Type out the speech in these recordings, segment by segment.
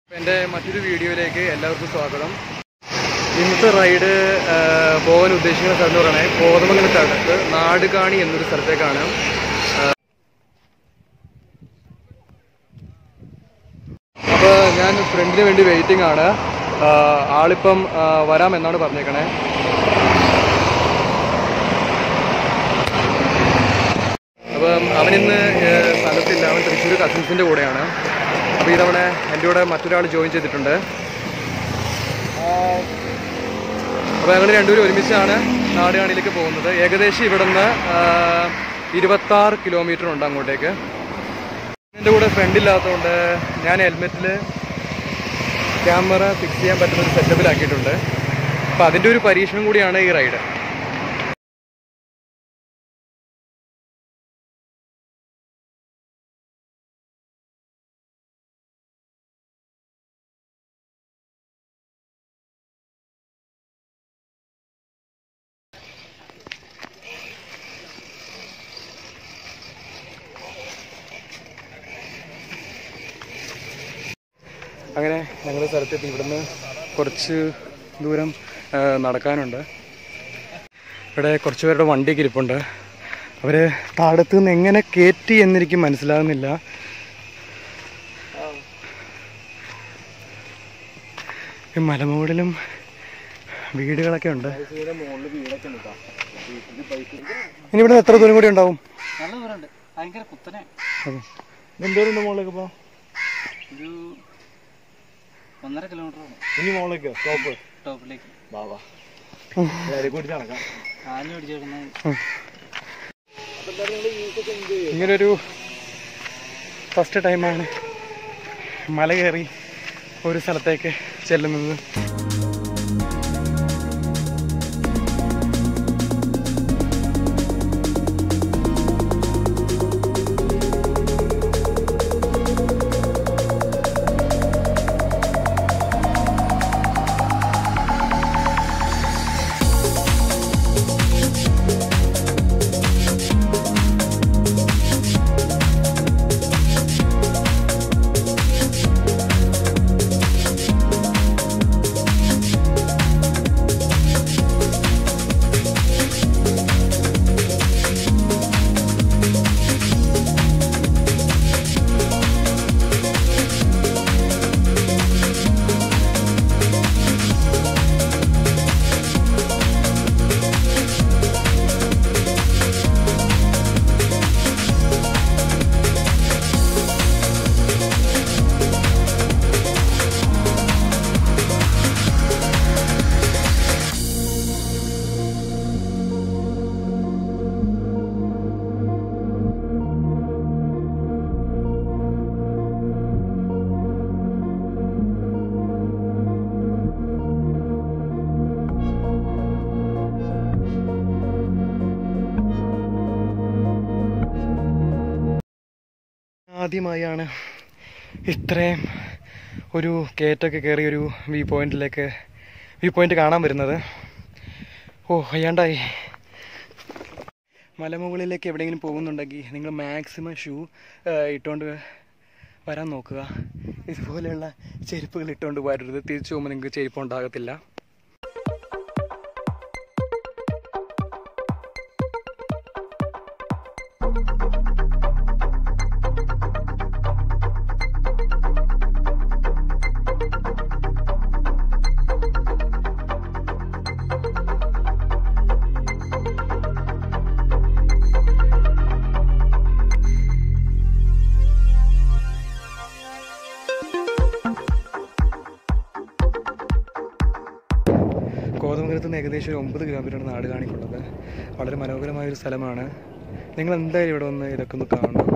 എൻ്റെ മറ്റൊരു വീഡിയോയിലേക്ക് എല്ലാവർക്കും സ്വാഗതം ഇന്നത്തെ റൈഡ് ആ, പോകാൻ ഉദ്ദേശിക്കുന്ന സ്ഥലം എന്ന് പറയുന്നത് കോതമംഗലത്തടുത്ത് നാടുകാണി എന്നൊരു സ്ഥലത്തേക്കാണ് അപ്പോൾ ഞാൻ ഫ്രണ്ടിന് വേണ്ടി വെയിറ്റിംഗ് ആണ് ആ, ആളിപ്പം ആ, വരാമെന്നാണ് പറഞ്ഞേക്കണേ അപ്പം അവനിന്ന് ഏഹ്, സ്ഥലത്തില്ല അവൻ തൃശ്ശൂർ കസിൻസിൻ്റെ കൂടെയാണ് അപ്പോൾ ഇതവണ എൻ്റെ കൂടെ മറ്റൊരാൾ ജോയിൻ ചെയ്തിട്ടുണ്ട് അപ്പോൾ ഞങ്ങൾ രണ്ടുപേരും ഒരുമിച്ചാണ് നാടുകാണിയിലേക്ക് പോകുന്നത് ഏകദേശം ഇവിടുന്ന് ഇരുപത്താറ് കിലോമീറ്റർ ഉണ്ട് അങ്ങോട്ടേക്ക് എൻ്റെ കൂടെ ഫ്രണ്ട് ഇല്ലാത്തതുകൊണ്ട് ഞാൻ ഹെൽമെറ്റിൽ ക്യാമറ ഫിക്സ് ചെയ്യാൻ പറ്റുന്ന ഒരു സെറ്റപ്പിലാക്കിയിട്ടുണ്ട് അപ്പോൾ അതിൻ്റെ ഒരു പരീക്ഷണം കൂടിയാണ് ഈ റൈഡ് അങ്ങനെ ഞങ്ങൾ സ്ഥലത്തെത്തി ഇവിടുന്ന് കുറച്ച് ദൂരം ആ, നടക്കാനുണ്ട് ഇവിടെ കുറച്ച് പേരുടെ വണ്ടിയൊക്കെ ഇരിപ്പുണ്ട് അവർ താഴത്ത് നിന്ന് എങ്ങനെ കയറ്റി എന്നെനിക്ക് മനസ്സിലാകുന്നില്ല ഈ മലമുകളിലും വീടുകളൊക്കെ ഉണ്ട് ഇനി ഇവിടെ എത്ര ദൂരം കൂടി ഉണ്ടാവും നല്ല ദൂരമുണ്ട് ഭയങ്കര കുത്തനെ എന്തോരം മുകളിലേക്ക് ഇപ്പോൾ ഒരു ഒന്നര കിലോമീറ്റർ ഇനി മുകളിലേക്ക് ടോപ്പ് ടോപ്പിലേക്ക് ബാബാ കൂടി നടക്കാം കാലിന് പിടിച്ചിടുന്ന ഇങ്ങനൊരു ഫസ്റ്റ് ടൈമാണ് മല കയറി ഒരു സ്ഥലത്തേക്ക് ചെല്ലുന്നത് ആദ്യമായാണ് ഇത്രയും ഒരു കയറ്റൊക്കെ കയറി ഒരു വ്യൂ പോയിന്റിലേക്ക് വ്യൂ പോയിന്റ് കാണാൻ വരുന്നത് ഓ അയ്യാണ്ടായി മലമുകളിലേക്ക് എവിടെയെങ്കിലും പോകുന്നുണ്ടെങ്കിൽ നിങ്ങൾ മാക്സിമം ഷൂ ഇട്ടുകൊണ്ട് വരാൻ നോക്കുക ഇതുപോലെയുള്ള ചെരുപ്പുകൾ ഇട്ടുകൊണ്ട് വരരുത് തിരിച്ചു പോകുമ്പോൾ നിങ്ങൾക്ക് ചെരുപ്പ് ഉണ്ടാകത്തില്ല കോതമംഗലത്ത് നിന്ന് ഏകദേശം ഒരു ഒമ്പത് കിലോമീറ്ററാണ് നാട് കാണിക്കുള്ളത് വളരെ മനോഹരമായ ഒരു സ്ഥലമാണ് നിങ്ങൾ എന്തായാലും ഇവിടെ വന്ന് ഇതൊക്കെ ഒന്ന് കാണണം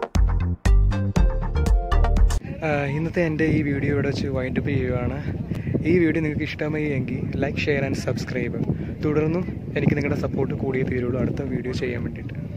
ആഹ് ഇന്നത്തെ എൻ്റെ ഈ വീഡിയോ ഇവിടെ വെച്ച് വൈൻഡപ്പ് ചെയ്യുകയാണ് ഈ വീഡിയോ നിങ്ങൾക്ക് ഇഷ്ടമായി എങ്കിൽ ലൈക്ക് ഷെയർ ആൻഡ് സബ്സ്ക്രൈബ് തുടർന്നും എനിക്ക് നിങ്ങളുടെ സപ്പോർട്ട് കൂടിയേ തീരുള്ളൂ അടുത്ത വീഡിയോ ചെയ്യാൻ വേണ്ടിയിട്ട്